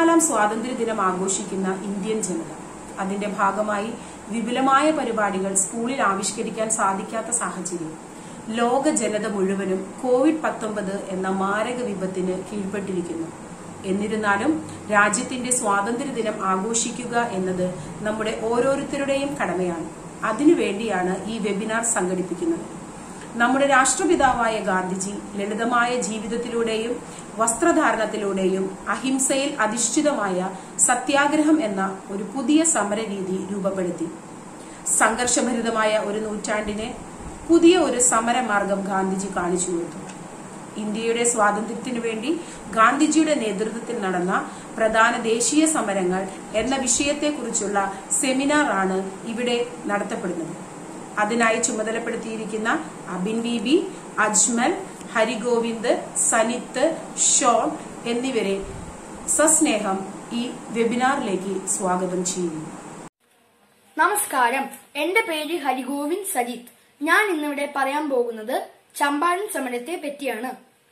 എഴുപത്തിനാലാം സ്വാതന്ത്ര്യ ദിനം ആഘോഷിക്കുന്ന ഇന്ത്യൻ ജനത അതിന്റെ ഭാഗമായി വിപുലമായ പരിപാടികൾ സ്കൂളിൽ ആവിഷ്കരിക്കാൻ സാധിക്കാത്ത സാഹചര്യം ലോക ജനത മുഴുവനും കോവിഡ് പത്തൊമ്പത് എന്ന മാരക വിപത്തിന് കീഴ്പ്പെട്ടിരിക്കുന്നു എന്നിരുന്നാലും രാജ്യത്തിന്റെ സ്വാതന്ത്ര്യ ദിനം ആഘോഷിക്കുക എന്നത് നമ്മുടെ ഓരോരുത്തരുടെയും കടമയാണ് അതിനുവേണ്ടിയാണ് ഈ വെബിനാർ സംഘടിപ്പിക്കുന്നത് നമ്മുടെ രാഷ്ട്രപിതാവായ ഗാന്ധിജി ലളിതമായ ജീവിതത്തിലൂടെയും വസ്ത്രധാരണത്തിലൂടെയും അഹിംസയിൽ അധിഷ്ഠിതമായ സത്യാഗ്രഹം എന്ന ഒരു പുതിയ സമരരീതി രൂപപ്പെടുത്തി സംഘർഷഭരിതമായ ഒരു നൂറ്റാണ്ടിനെ പുതിയ ഒരു സമരമാർഗം ഗാന്ധിജി കാണിച്ചു കൊടുത്തു ഇന്ത്യയുടെ സ്വാതന്ത്ര്യത്തിനു വേണ്ടി ഗാന്ധിജിയുടെ നേതൃത്വത്തിൽ നടന്ന പ്രധാന ദേശീയ സമരങ്ങൾ എന്ന വിഷയത്തെക്കുറിച്ചുള്ള സെമിനാറാണ് ഇവിടെ നടത്തപ്പെടുന്നത് അതിനായി ചുമതലപ്പെടുത്തിയിരിക്കുന്ന അബിൻ വി ബി അജ്മൽ ഹരിഗോവിന്ദ് സനിത്ത് ഷോൺ എന്നിവരെ സസ്നേഹം ഈ വെബിനാറിലേക്ക് സ്വാഗതം ചെയ്യുന്നു നമസ്കാരം എന്റെ പേര് ഹരിഗോവിന്ദ് സജിത്ത് ഞാൻ ഇന്നിവിടെ പറയാൻ പോകുന്നത് ചമ്പാരൻ സമരത്തെ പറ്റിയാണ്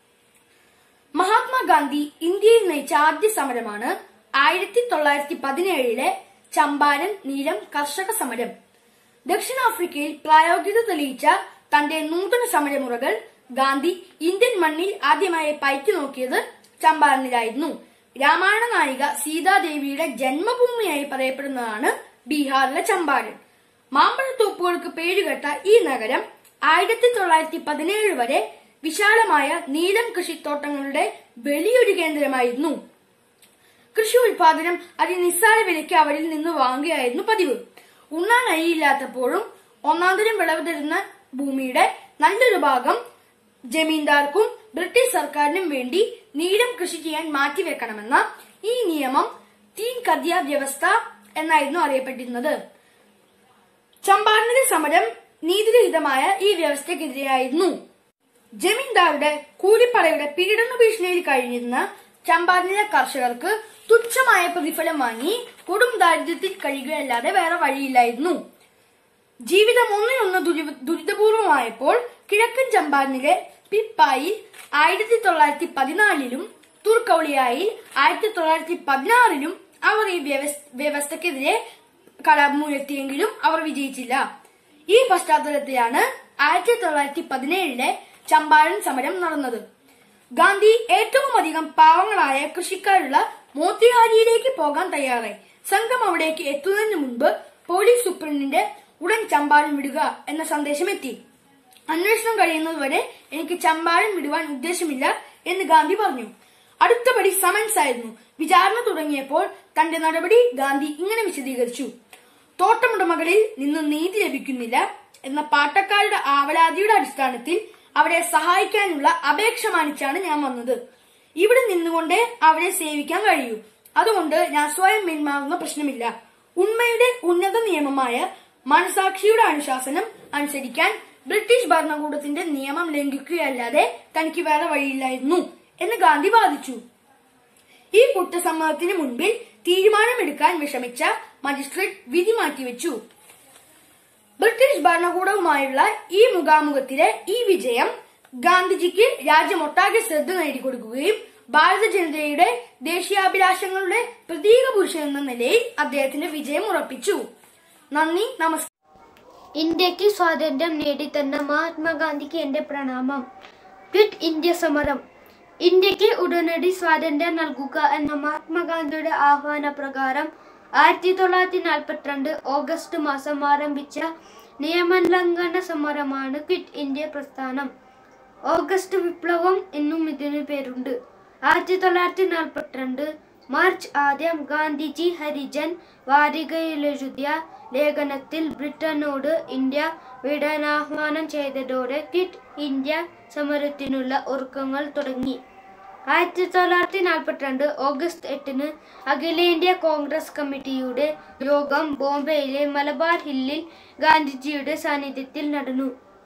മഹാത്മാഗാന്ധി ഇന്ത്യയിൽ നയിച്ച ആദ്യ സമരമാണ് ആയിരത്തി തൊള്ളായിരത്തി പതിനേഴിലെ ചമ്പാരൻ നീലം കർഷക സമരം ദക്ഷിണാഫ്രിക്കയിൽ പ്രായോഗികത തെളിയിച്ച തന്റെ നൂതന സമരമുറകൾ ഗാന്ധി ഇന്ത്യൻ മണ്ണിൽ ആദ്യമായി പയറ്റി നോക്കിയത് ചമ്പാരനിലായിരുന്നു രാമായണ നായിക സീതാദേവിയുടെ ജന്മഭൂമിയായി പറയപ്പെടുന്നതാണ് ബീഹാറിലെ ചമ്പാരൻ മാമ്പഴത്തോപ്പുകൾക്ക് പേരുകെട്ട ഈ നഗരം ആയിരത്തി തൊള്ളായിരത്തി പതിനേഴ് വരെ വിശാലമായ നീലം കൃഷിത്തോട്ടങ്ങളുടെ വലിയൊരു കേന്ദ്രമായിരുന്നു കൃഷി ഉൽപാദനം അതിനിസ്സാര വിലയ്ക്ക് അവരിൽ നിന്ന് വാങ്ങുകയായിരുന്നു പതിവ് ഉണ്ണാൻ അരിയില്ലാത്തപ്പോഴും ഒന്നാന്തരം വിളവ് തരുന്ന ഭൂമിയുടെ നല്ലൊരു ഭാഗം ജമീന്ദാർക്കും ബ്രിട്ടീഷ് സർക്കാരിനും വേണ്ടി നീലം കൃഷി ചെയ്യാൻ മാറ്റിവെക്കണമെന്ന ഈ നിയമം തീൻ കദ്യ വ്യവസ്ഥ എന്നായിരുന്നു അറിയപ്പെട്ടിരുന്നത് ചമ്പാരനിലെ സമരം നീതിരഹിതമായ ഈ വ്യവസ്ഥക്കെതിരെയായിരുന്നു ജമീന്ദാരുടെ കൂലിപ്പടയുടെ പീഡന ഭീഷണിയിൽ കഴിഞ്ഞിരുന്ന ചമ്പാരനിലെ കർഷകർക്ക് തുച്ഛമായ പ്രതിഫലം വാങ്ങി കൊടും ദാരിദ്ര്യത്തിൽ കഴിയുകയല്ലാതെ വേറെ വഴിയില്ലായിരുന്നു ജീവിതം ഒന്നിനൊന്ന് ദുരി- ദുരിതപൂർവമായപ്പോൾ കിഴക്കൻ ചമ്പാരനിലെ പിപ്പായിൽ ആയിരത്തി തൊള്ളായിരത്തി പതിനാലിലും തുർക്കൌളിയായിൽ ആയിരത്തി തൊള്ളായിരത്തി പതിനാറിലും അവർ ഈ വ്യവസ്- വ്യവസ്ഥക്കെതിരെ കലാപമുയർത്തിയെങ്കിലും അവർ വിജയിച്ചില്ല ഈ പശ്ചാത്തലത്തിലാണ് ആയിരത്തി തൊള്ളായിരത്തി പതിനേഴിലെ ചമ്പാരൻ സമരം നടന്നത് ഗാന്ധി ഏറ്റവും അധികം പാവങ്ങളായ കൃഷിക്കാരുള്ള മോത്തിഹാരിയിലേക്ക് പോകാൻ തയ്യാറായി സംഘം അവിടേക്ക് എത്തുന്നതിന് മുൻപ് പോലീസ് സൂപ്രണ്ടിന്റെ ഉടൻ ചമ്പാരൻ വിടുക എന്ന സന്ദേശം എത്തി അന്വേഷണം കഴിയുന്നതുവരെ എനിക്ക് ചമ്പാരൻ വിടുവാൻ ഉദ്ദേശമില്ല എന്ന് ഗാന്ധി പറഞ്ഞു അടുത്തപടി സമൻസ് ആയിരുന്നു വിചാരണ തുടങ്ങിയപ്പോൾ തന്റെ നടപടി ഗാന്ധി ഇങ്ങനെ വിശദീകരിച്ചു തോട്ടമുടമകളിൽ നിന്ന് നീതി ലഭിക്കുന്നില്ല എന്ന പാട്ടക്കാരുടെ ആവലാതിയുടെ അടിസ്ഥാനത്തിൽ അവരെ സഹായിക്കാനുള്ള അപേക്ഷ മാനിച്ചാണ് ഞാൻ വന്നത് ഇവിടെ നിന്നുകൊണ്ടേ അവരെ സേവിക്കാൻ കഴിയൂ അതുകൊണ്ട് ഞാൻ സ്വയം പിന്മാറുന്ന പ്രശ്നമില്ല ഉണ്മയുടെ ഉന്നത നിയമമായ മനസാക്ഷിയുടെ അനുശാസനം അനുസരിക്കാൻ ബ്രിട്ടീഷ് ഭരണകൂടത്തിന്റെ നിയമം ലംഘിക്കുകയല്ലാതെ തനിക്ക് വേറെ വഴിയില്ലായിരുന്നു എന്ന് ഗാന്ധി വാദിച്ചു ഈ കുറ്റസമ്മതത്തിന് മുൻപിൽ തീരുമാനമെടുക്കാൻ വിഷമിച്ച മജിസ്ട്രേറ്റ് വിധി മാറ്റിവെച്ചു ബ്രിട്ടീഷ് ഭരണകൂടവുമായുള്ള ഈ മുഖാമുഖത്തിലെ ഈ വിജയം ഗാന്ധിജിക്ക് രാജ്യമൊട്ടാകെ ശ്രദ്ധ നേടിക്കൊടുക്കുകയും ഭാരത ജനതയുടെ ദേശീയാഭിലാഷങ്ങളുടെ പ്രതീക പുരുഷൻ എന്ന നിലയിൽ അദ്ദേഹത്തിന്റെ വിജയം ഉറപ്പിച്ചു നന്ദി നമസ്കാരം ഇന്ത്യക്ക് സ്വാതന്ത്ര്യം നേടിത്തന്ന മഹാത്മാഗാന്ധിക്ക് എന്റെ പ്രണാമം ക്വിറ്റ് ഇന്ത്യ സമരം ഇന്ത്യക്ക് ഉടനടി സ്വാതന്ത്ര്യം നൽകുക എന്ന മഹാത്മാഗാന്ധിയുടെ ആഹ്വാന പ്രകാരം ആയിരത്തി തൊള്ളായിരത്തി നാൽപ്പത്തിരണ്ട് ഓഗസ്റ്റ് മാസം ആരംഭിച്ച നിയമലംഘന സമരമാണ് ക്വിറ്റ് ഇന്ത്യ പ്രസ്ഥാനം ഓഗസ്റ്റ് വിപ്ലവം എന്നും ഇതിന് പേരുണ്ട് ആയിരത്തി തൊള്ളായിരത്തി നാൽപ്പത്തിരണ്ട് മാർച്ച് ആദ്യം ഗാന്ധിജി ഹരിജൻ വാരികയിലെഴുതിയ ലേഖനത്തിൽ ബ്രിട്ടനോട് ഇന്ത്യ വിടാൻ ആഹ്വാനം ചെയ്തതോടെ ക്വിറ്റ് ഇന്ത്യ സമരത്തിനുള്ള ഒരുക്കങ്ങൾ തുടങ്ങി ആയിരത്തി തൊള്ളായിരത്തി നാൽപ്പത്തിരണ്ട് ഓഗസ്റ്റ് എട്ടിന് അഖിലേന്ത്യാ കോൺഗ്രസ് കമ്മിറ്റിയുടെ യോഗം ബോംബെയിലെ മലബാർ ഹില്ലിൽ ഗാന്ധിജിയുടെ സാന്നിധ്യത്തിൽ നടന്നു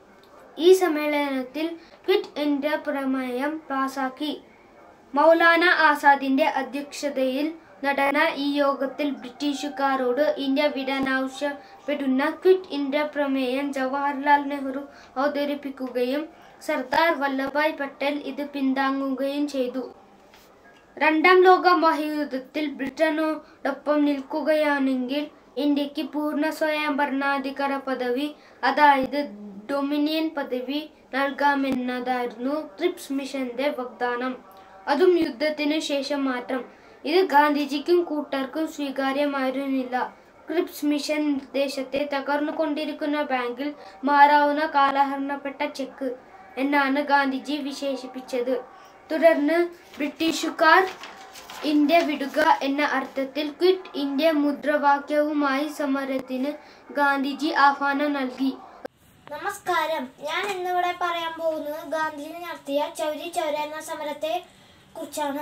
ഈ സമ്മേളനത്തിൽ ക്വിറ്റ് ഇന്ത്യ പ്രമേയം പാസാക്കി മൗലാന ആസാദിന്റെ അധ്യക്ഷതയിൽ നടന്ന ഈ യോഗത്തിൽ ബ്രിട്ടീഷുകാരോട് ഇന്ത്യ വിടാൻ ആവശ്യപ്പെടുന്ന ക്വിറ്റ് ഇന്ത്യ പ്രമേയം ജവഹർലാൽ നെഹ്റു അവതരിപ്പിക്കുകയും സർദാർ വല്ലഭായ് പട്ടേൽ ഇത് പിന്താങ്ങുകയും ചെയ്തു രണ്ടാം ലോക മഹായുദ്ധത്തിൽ ബ്രിട്ടനോടൊപ്പം നിൽക്കുകയാണെങ്കിൽ ഇന്ത്യക്ക് പൂർണ്ണ സ്വയം ഭരണാധികാര പദവി അതായത് ഡൊമിനിയൻ പദവി നൽകാമെന്നതായിരുന്നു ട്രിപ്സ് മിഷന്റെ വാഗ്ദാനം അതും യുദ്ധത്തിന് ശേഷം മാത്രം ഇത് ഗാന്ധിജിക്കും കൂട്ടർക്കും സ്വീകാര്യമായിരുന്നില്ല ക്രിപ്സ് മിഷൻ നിർദ്ദേശത്തെ തകർന്നുകൊണ്ടിരിക്കുന്ന ബാങ്കിൽ മാറാവുന്ന കാലഹരണപ്പെട്ട ചെക്ക് എന്നാണ് ഗാന്ധിജി വിശേഷിപ്പിച്ചത് തുടർന്ന് ബ്രിട്ടീഷുകാർ ഇന്ത്യ വിടുക എന്ന അർത്ഥത്തിൽ ക്വിറ്റ് ഇന്ത്യ മുദ്രാവാക്യവുമായി സമരത്തിന് ഗാന്ധിജി ആഹ്വാനം നൽകി നമസ്കാരം ഞാൻ ഇന്നിവിടെ പറയാൻ പോകുന്നത് ഗാന്ധിജി നടത്തിയ ചൗരി ചൗര എന്ന സമരത്തെ കുറിച്ചാണ്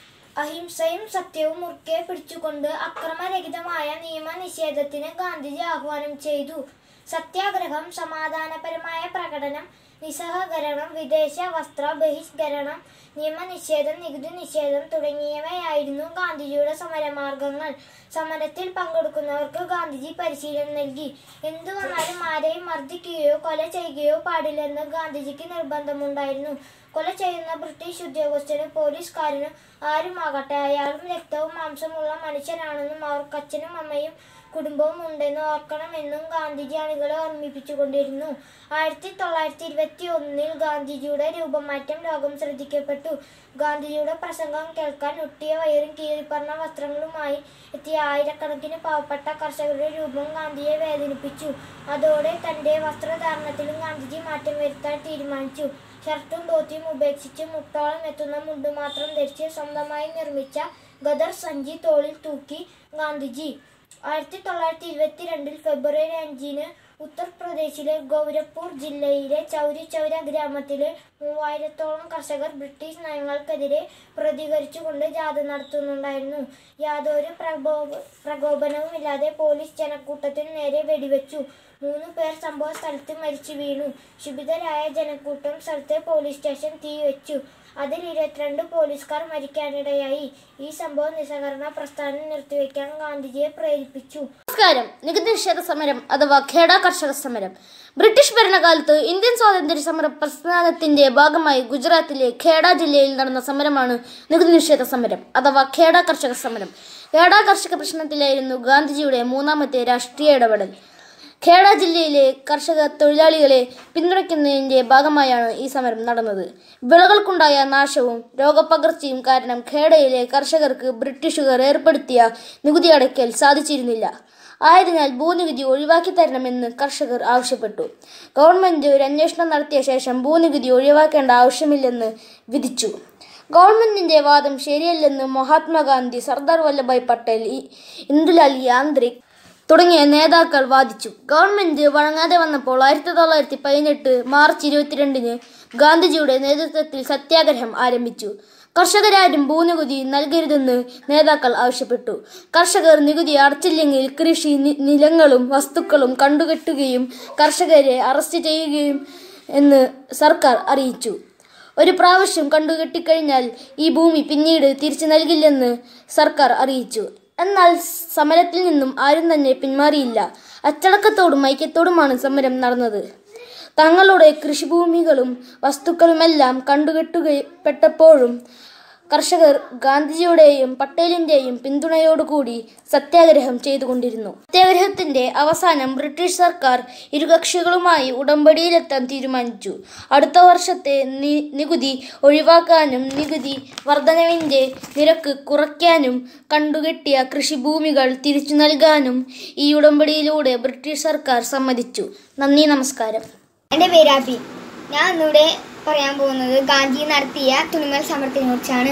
അഹിംസയും സത്യവും മുറുക്കെ പിടിച്ചുകൊണ്ട് അക്രമരഹിതമായ നിയമനിഷേധത്തിന് ഗാന്ധിജി ആഹ്വാനം ചെയ്തു സത്യാഗ്രഹം സമാധാനപരമായ പ്രകടനം നിസ്സഹകരണം വിദേശ വസ്ത്ര ബഹിഷ്കരണം നിയമനിഷേധം നികുതി നിഷേധം തുടങ്ങിയവയായിരുന്നു ഗാന്ധിജിയുടെ സമരമാർഗങ്ങൾ സമരത്തിൽ പങ്കെടുക്കുന്നവർക്ക് ഗാന്ധിജി പരിശീലനം നൽകി എന്തു വന്നാലും ആരെയും മർദ്ദിക്കുകയോ കൊല ചെയ്യുകയോ പാടില്ലെന്ന് ഗാന്ധിജിക്ക് നിർബന്ധമുണ്ടായിരുന്നു കൊല ചെയ്യുന്ന ബ്രിട്ടീഷ് ഉദ്യോഗസ്ഥനും പോലീസുകാരനും ആരുമാകട്ടെ അയാളും രക്തവും മാംസമുള്ള മനുഷ്യനാണെന്നും അവർക്ക് അച്ഛനും അമ്മയും കുടുംബവും ഉണ്ടെന്ന് ഓർക്കണമെന്നും ഗാന്ധിജി അണികളെ ഓർമ്മിപ്പിച്ചുകൊണ്ടിരുന്നു ആയിരത്തി തൊള്ളായിരത്തി ഇരുപത്തി ഒന്നിൽ ഗാന്ധിജിയുടെ രൂപമാറ്റം ലോകം ശ്രദ്ധിക്കപ്പെട്ടു ഗാന്ധിജിയുടെ പ്രസംഗം കേൾക്കാൻ ഒട്ടിയ വയറും കീറിപ്പറഞ്ഞ വസ്ത്രങ്ങളുമായി എത്തിയ ആയിരക്കണക്കിന് പാവപ്പെട്ട കർഷകരുടെ രൂപം ഗാന്ധിയെ വേദനിപ്പിച്ചു അതോടെ തന്റെ വസ്ത്രധാരണത്തിലും ഗാന്ധിജി മാറ്റം വരുത്താൻ തീരുമാനിച്ചു ഷർട്ടും ധോത്തിയും ഉപേക്ഷിച്ച് മുട്ടോളം എത്തുന്ന മുണ്ട് മാത്രം ധരിച്ച് സ്വന്തമായി നിർമ്മിച്ച ഗദർ സഞ്ചി തോളിൽ തൂക്കി ഗാന്ധിജി ആയിരത്തി തൊള്ളായിരത്തി ഇരുപത്തിരണ്ടിൽ ഫെബ്രുവരി അഞ്ചിന് ഉത്തർപ്രദേശിലെ ഗൗരപ്പൂർ ജില്ലയിലെ ചൗരി ചൗര ഗ്രാമത്തിലെ മൂവായിരത്തോളം കർഷകർ ബ്രിട്ടീഷ് നയങ്ങൾക്കെതിരെ പ്രതികരിച്ചുകൊണ്ട് ജാഥ നടത്തുന്നുണ്ടായിരുന്നു യാതൊരു പ്രകോപ പ്രകോപനവുമില്ലാതെ പോലീസ് ജനക്കൂട്ടത്തിന് നേരെ വെടിവെച്ചു മൂന്ന് പേർ സംഭവ സ്ഥലത്ത് മരിച്ചു വീണു ക്ഷുഭിതരായ ജനക്കൂട്ടം സ്ഥലത്തെ പോലീസ് സ്റ്റേഷൻ തീവെച്ചു അതിൽ ഇരുപത്തിരണ്ട് പോലീസുകാർ മരിക്കാനിടയായി ഈ സംഭവം നിസ്സഹകരണ പ്രസ്ഥാനം നിർത്തിവെക്കാൻ ഗാന്ധിജിയെ പ്രേരിപ്പിച്ചു നമസ്കാരം നികുതി നിഷേധ സമരം അഥവാ ഖേഡ കർഷക സമരം ബ്രിട്ടീഷ് ഭരണകാലത്ത് ഇന്ത്യൻ സ്വാതന്ത്ര്യ സമര പ്രസ്ഥാനത്തിന്റെ ഭാഗമായി ഗുജറാത്തിലെ ഖേഡ ജില്ലയിൽ നടന്ന സമരമാണ് നികുതി നിഷേധ സമരം അഥവാ ഖേഡ കർഷക സമരം ഖേഡ കർഷക പ്രശ്നത്തിലായിരുന്നു ഗാന്ധിജിയുടെ മൂന്നാമത്തെ രാഷ്ട്രീയ ഇടപെടൽ ഖേഡ ജില്ലയിലെ കർഷക തൊഴിലാളികളെ പിന്തുണയ്ക്കുന്നതിന്റെ ഭാഗമായാണ് ഈ സമരം നടന്നത് വിളകൾക്കുണ്ടായ നാശവും രോഗപകർച്ചയും കാരണം ഖേഡയിലെ കർഷകർക്ക് ബ്രിട്ടീഷുകാർ ഏർപ്പെടുത്തിയ നികുതി അടയ്ക്കൽ സാധിച്ചിരുന്നില്ല ആയതിനാൽ ഭൂനികുതി ഒഴിവാക്കി തരണമെന്ന് കർഷകർ ആവശ്യപ്പെട്ടു ഗവൺമെന്റ് ഒരു അന്വേഷണം നടത്തിയ ശേഷം ഭൂനികുതി ഒഴിവാക്കേണ്ട ആവശ്യമില്ലെന്ന് വിധിച്ചു ഗവൺമെന്റിന്റെ വാദം ശരിയല്ലെന്ന് മഹാത്മാഗാന്ധി സർദാർ വല്ലഭായ് പട്ടേൽ ഇ- ഇന്ദുലാൽ യാന്ത്രിക് തുടങ്ങിയ നേതാക്കൾ വാദിച്ചു ഗവൺമെന്റ് വഴങ്ങാതെ വന്നപ്പോൾ ആയിരത്തി തൊള്ളായിരത്തി പതിനെട്ട് മാർച്ച് ഇരുപത്തിരണ്ടിന് ഗാന്ധിജിയുടെ നേതൃത്വത്തിൽ സത്യാഗ്രഹം ആരംഭിച്ചു കർഷകരാരും ഭൂനികുതി നൽകരുതെന്ന് നേതാക്കൾ ആവശ്യപ്പെട്ടു കർഷകർ നികുതി അടച്ചില്ലെങ്കിൽ കൃഷി നി- നിലങ്ങളും വസ്തുക്കളും കണ്ടുകെട്ടുകയും കർഷകരെ അറസ്റ്റ് ചെയ്യുകയും എന്ന് സർക്കാർ അറിയിച്ചു ഒരു പ്രാവശ്യം കണ്ടുകെട്ടിക്കഴിഞ്ഞാൽ ഈ ഭൂമി പിന്നീട് തിരിച്ചു നൽകില്ലെന്ന് സർക്കാർ അറിയിച്ചു എന്നാൽ സമരത്തിൽ നിന്നും ആരും തന്നെ പിന്മാറിയില്ല അച്ചടക്കത്തോടും ഐക്യത്തോടുമാണ് സമരം നടന്നത് തങ്ങളുടെ കൃഷിഭൂമികളും വസ്തുക്കളുമെല്ലാം കണ്ടുകെട്ടുകപ്പെട്ടപ്പോഴും കർഷകർ ഗാന്ധിജിയുടെയും പട്ടേലിന്റെയും പിന്തുണയോടുകൂടി സത്യാഗ്രഹം ചെയ്തുകൊണ്ടിരുന്നു സത്യാഗ്രഹത്തിന്റെ അവസാനം ബ്രിട്ടീഷ് സർക്കാർ ഇരുകക്ഷികളുമായി ഉടമ്പടിയിലെത്താൻ തീരുമാനിച്ചു അടുത്ത വർഷത്തെ നി- നികുതി ഒഴിവാക്കാനും നികുതി വർധനവിന്റെ നിരക്ക് കുറയ്ക്കാനും കണ്ടുകെട്ടിയ കൃഷിഭൂമികൾ തിരിച്ചു നൽകാനും ഈ ഉടമ്പടിയിലൂടെ ബ്രിട്ടീഷ് സർക്കാർ സമ്മതിച്ചു നന്ദി നമസ്കാരം എൻ്റെ പേര് അബി ഞാൻ ഇന്നിവിടെ പറയാൻ പോകുന്നത് ഗാന്ധി നടത്തിയ തുണിമൽ സമരത്തിനെ കുറിച്ചാണ്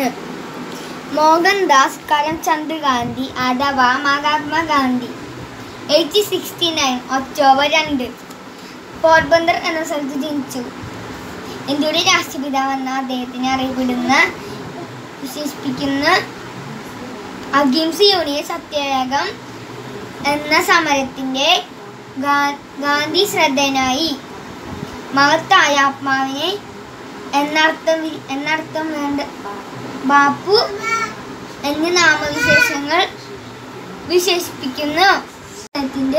മോഹൻദാസ് കരംചന്ദ് ഗാന്ധി അഥവാ Mahatma Gandhi eighteen sixty nine October രണ്ട് പോർബന്ദർ എന്ന സ്ഥലത്ത് ജനിച്ചു ഇന്ത്യയുടെ രാഷ്ട്രപിതാവെന്ന അദ്ദേഹത്തിനെ അറിയപ്പെടുന്ന വിശേഷിപ്പിക്കുന്ന അഹിംസ യൂണിയൻ സത്യാഗ്രഹം എന്ന സമരത്തിൻ്റെ ഗാ- ഗാന്ധി ശ്രദ്ധേയനായി മഹത്തായ ആത്മാവിനെ എന്നർത്ഥം വി- എന്നർത്ഥം വേണ്ട ബാപ്പു എന്നീ നാമവിശേഷങ്ങൾ വിശേഷിപ്പിക്കുന്നു അദ്ദേഹത്തിൻ്റെ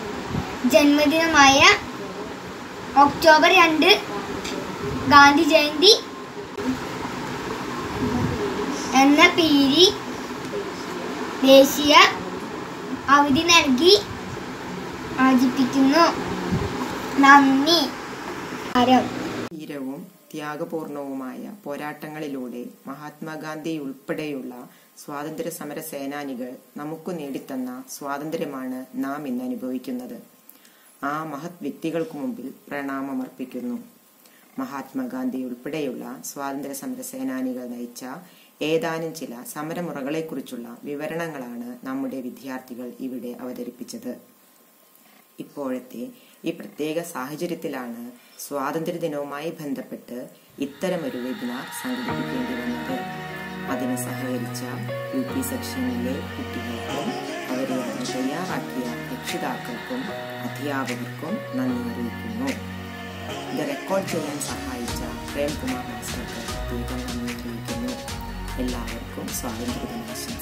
ജന്മദിനമായ ഒക്ടോബർ രണ്ട് ഗാന്ധി ജയന്തി എന്ന പി തീയതി ദേശീയ അവധി നൽകി ആചരിപ്പിക്കുന്നു നന്ദി ആരം ധീരവും ത്യാഗപൂർണവുമായ പോരാട്ടങ്ങളിലൂടെ മഹാത്മാഗാന്ധി ഉൾപ്പെടെയുള്ള സ്വാതന്ത്ര്യ സമര സേനാനികൾ നമുക്ക് നേടിത്തന്ന സ്വാതന്ത്ര്യമാണ് നാം ഇന്ന് അനുഭവിക്കുന്നത് ആ മഹത് വ്യക്തികൾക്ക് മുമ്പിൽ പ്രണാമമർപ്പിക്കുന്നു മഹാത്മാഗാന്ധി ഉൾപ്പെടെയുള്ള സ്വാതന്ത്ര്യ സമര സേനാനികൾ നയിച്ച ഏതാനും ചില സമരമുറകളെക്കുറിച്ചുള്ള വിവരണങ്ങളാണ് നമ്മുടെ വിദ്യാർത്ഥികൾ ഇവിടെ അവതരിപ്പിച്ചത് ഇപ്പോഴത്തെ ഈ പ്രത്യേക സാഹചര്യത്തിലാണ് സ്വാതന്ത്ര്യദിനവുമായി ബന്ധപ്പെട്ട് ഇത്തരമൊരു വെബിനാർ സംഘടിപ്പിക്കേണ്ടി വന്നത് അതിന് സഹകരിച്ച യു പി സെക്ഷനിലെ കുട്ടികൾക്കും അവരെ അതിന് തയ്യാറാക്കിയ രക്ഷിതാക്കൾക്കും അധ്യാപകർക്കും നന്ദി അറിയിക്കുന്നു ഇത് റെക്കോർഡ് ചെയ്യാൻ സഹായിച്ച പ്രേംകുമാർ മാസ്റ്റർക്ക് പ്രത്യേകം നന്ദി അറിയിക്കുന്നു എല്ലാവർക്കും സ്വാതന്ത്ര്യ ദിനാശംസകൾ